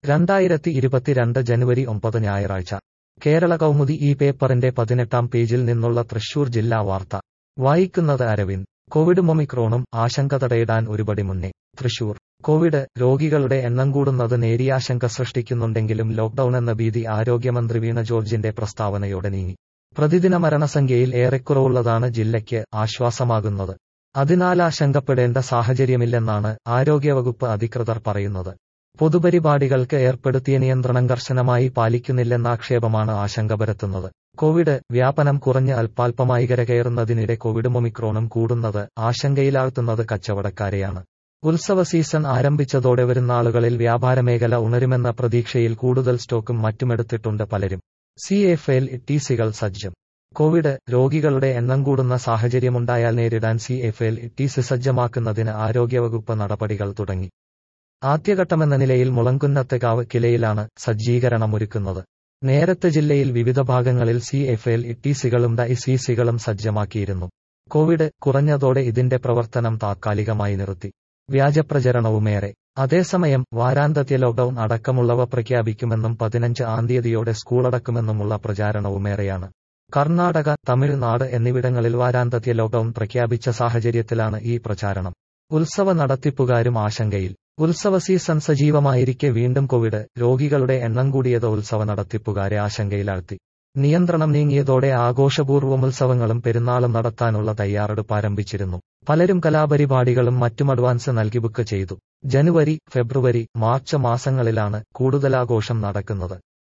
രണ്ടായിരത്തി ഇരുപത്തിരണ്ട് ജനുവരി ഒമ്പത് ഞായറാഴ്ച കേരള കൗമുദി ഈ പേപ്പറിന്റെ പതിനെട്ടാം പേജിൽ നിന്നുള്ള തൃശൂർ ജില്ലാ വാർത്ത വായിക്കുന്നത് അരവിന്ദ് കോവിഡ് ഒമിക്രോണും ആശങ്ക തടയിടാൻ ഒരുപടി മുന്നേ തൃശൂർ കോവിഡ് രോഗികളുടെ എണ്ണം കൂടുന്നത് നേരിയ ആശങ്ക സൃഷ്ടിക്കുന്നുണ്ടെങ്കിലും ലോക്ഡൌൺ എന്ന ഭീതി ആരോഗ്യമന്ത്രി വീണ ജോർജിന്റെ പ്രസ്താവനയോടെ നീങ്ങി പ്രതിദിന മരണസംഖ്യയിൽ ഏറെക്കുറവുള്ളതാണ് ജില്ലയ്ക്ക് ആശ്വാസമാകുന്നത് അതിനാൽ ആശങ്കപ്പെടേണ്ട സാഹചര്യമില്ലെന്നാണ് ആരോഗ്യവകുപ്പ് അധികൃതർ പറയുന്നത് പൊതുപരിപാടികൾക്ക് ഏർപ്പെടുത്തിയ നിയന്ത്രണം കർശനമായി പാലിക്കുന്നില്ലെന്ന ആക്ഷേപമാണ് ആശങ്ക പരത്തുന്നത് കോവിഡ് വ്യാപനം കുറഞ്ഞ് അല്പാൽപമായി കരകയറുന്നതിനിടെ കോവിഡ് ഒമിക്രോണും കൂടുന്നത് ആശങ്കയിലാഴ്ത്തുന്നത് കച്ചവടക്കാരെയാണ് ഉത്സവ സീസൺ ആരംഭിച്ചതോടെ വരുന്നാളുകളിൽ വ്യാപാരമേഖല ഉണരുമെന്ന പ്രതീക്ഷയിൽ കൂടുതൽ സ്റ്റോക്കും മറ്റുമെടുത്തിട്ടുണ്ട് പലരും സി എഫ് എൽ ടിസികൾ സജ്ജം കോവിഡ് രോഗികളുടെ എണ്ണം കൂടുന്ന സാഹചര്യമുണ്ടായാൽ നേരിടാൻ സി എഫ് എൽ ടിസി സജ്ജമാക്കുന്നതിന് ആരോഗ്യവകുപ്പ് നടപടികൾ തുടങ്ങി ആദ്യഘട്ടമെന്ന നിലയിൽ മുളങ്കുന്നത്തേക്കാവ് കിലയിലാണ് സജ്ജീകരണമൊരുക്കുന്നത് നേരത്തെ ജില്ലയിൽ വിവിധ ഭാഗങ്ങളിൽ സി എഫ് എൽ ടിസികളും ഡൈസിസികളും സജ്ജമാക്കിയിരുന്നു കോവിഡ് കുറഞ്ഞതോടെ ഇതിന്റെ പ്രവർത്തനം താത്കാലികമായി നിർത്തി വ്യാജപ്രചരണവുമേറെ അതേസമയം വാരാന്തത്യ ലോക്ഡൌൺ അടക്കമുള്ളവ പ്രഖ്യാപിക്കുമെന്നും പതിനഞ്ച് ആം തീയതിയോടെ സ്കൂളടക്കുമെന്നുമുള്ള പ്രചാരണവുമേറെയാണ് കർണാടക തമിഴ്നാട് എന്നിവിടങ്ങളിൽ വാരാന്തത്യ ലോക്ഡൌൺ പ്രഖ്യാപിച്ച സാഹചര്യത്തിലാണ് ഈ പ്രചാരണം ഉത്സവ നടത്തിപ്പുകാരും ആശങ്കയിൽ ഉത്സവ സീസൺ സജീവമായിരിക്കെ വീണ്ടും കോവിഡ് രോഗികളുടെ എണ്ണം കൂടിയത് ഉത്സവ നടത്തിപ്പുകാരെ ആശങ്കയിലാഴ്ത്തി നിയന്ത്രണം നീങ്ങിയതോടെ ആഘോഷപൂർവ്വം ഉത്സവങ്ങളും പെരുന്നാളും നടത്താനുള്ള തയ്യാറെടുപ്പ് ആരംഭിച്ചിരുന്നു പലരും കലാപരിപാടികളും മറ്റും അഡ്വാൻസ് നൽകി ബുക്ക് ചെയ്തു ജനുവരി ഫെബ്രുവരി മാർച്ച് മാസങ്ങളിലാണ് കൂടുതൽ ആഘോഷം നടക്കുന്നത്